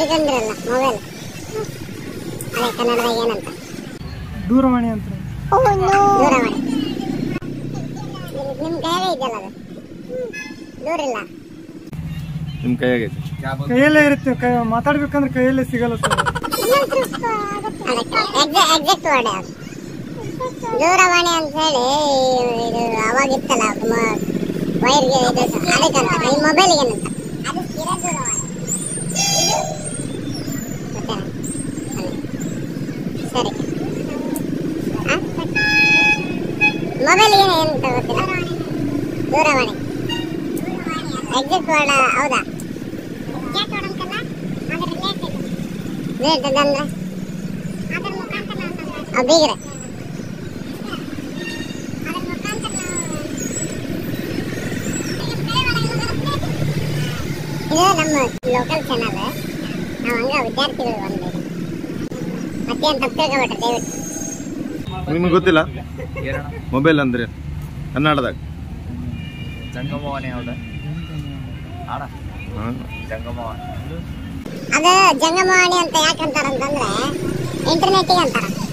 ತಿಳ್ಕೊಂಡಿರಲ್ಲ mobile ಅದೇ ಕನ್ನಡದಾಗ ಏನಂತ ದೂರವಾಣಿ ಅಂತ ದೂರವಾಣಿ ನಿಮ್ ನಿಮ್ ಕೈಯಾಗ ಇದೆಯಲ್ಲ ಅದು ದೂರ ಇಲ್ಲ ನಿಮ್ಮ ಕೈಯಾಗೈತೆ ಕೈಯಲ್ಲೇ ಇರುತ್ತೆ ಕೈ ಮಾತಾಡ್ಬೇಕಂದ್ರೆ ಕೈಯಲ್ಲೇ ಸಿಗಲ್ಲ ಸರ್ ಎಕ್ಸಾಕ್ಟ್ ವರ್ಡ್ ಅದು ದೂರವಾಣಿ ಅಂತ ಹೇಳಿ ಇದು ಅವಾಗಿತ್ತಲ್ಲ ವೈರ್ಗೆ ಇದು ಅದಕ್ಕಂತ ಈ ಮೊಬೈಲ್ಗೆ ಏನಂತ ಅದು ಸ್ಥಿರ ದೂರವಾಣಿ ಇದು ಗೊತ್ತೇನಾ? ಸರಿ ಮೊಬೈಲ್ಗೆ ಏನಂತ ಗೊತ್ತಿಲ್ಲ ದೂರವಾಣಿ ಎಕ್ಸಾಕ್ಟ್ ವರ್ಡ್ ಹೌದಾ ರೇಟ್ ಅಂದ್ರೆ ಬೀಗ್ರೆ ಇದು ನಮ್ಮ ಲೋಕಲ್ ಚಾನಲ್ ನಾವು ಹಂಗ ವಿದ್ಯಾರ್ಥಿಗಳು ಬಂದಿದ್ದೀವಿ ಮತ್ತೇನು ತಪ್ಪು ತಿಳ್ಕೊಬೇಡ್ರಿ ದಯವಿಟ್ಟು ನಿಮಗೆ ಗೊತ್ತಿಲ್ಲ ಮೊಬೈಲ್ ಅಂದ್ರೆ ಕನ್ನಡದಾಗ ಜಂಗಮವಾಣಿ ಹೌದಾ ಆಡ ಹಾಂ ಜಂಗಮವಾಣಿ ಅದು ಜಂಗಮವಾಣಿ ಅಂತ ಯಾಕೆ ಅಂತಾರಂತಂದ್ರೆ ಇಂಟರ್ನೆಟ್ಟಿಗೆ ಅಂತಾರ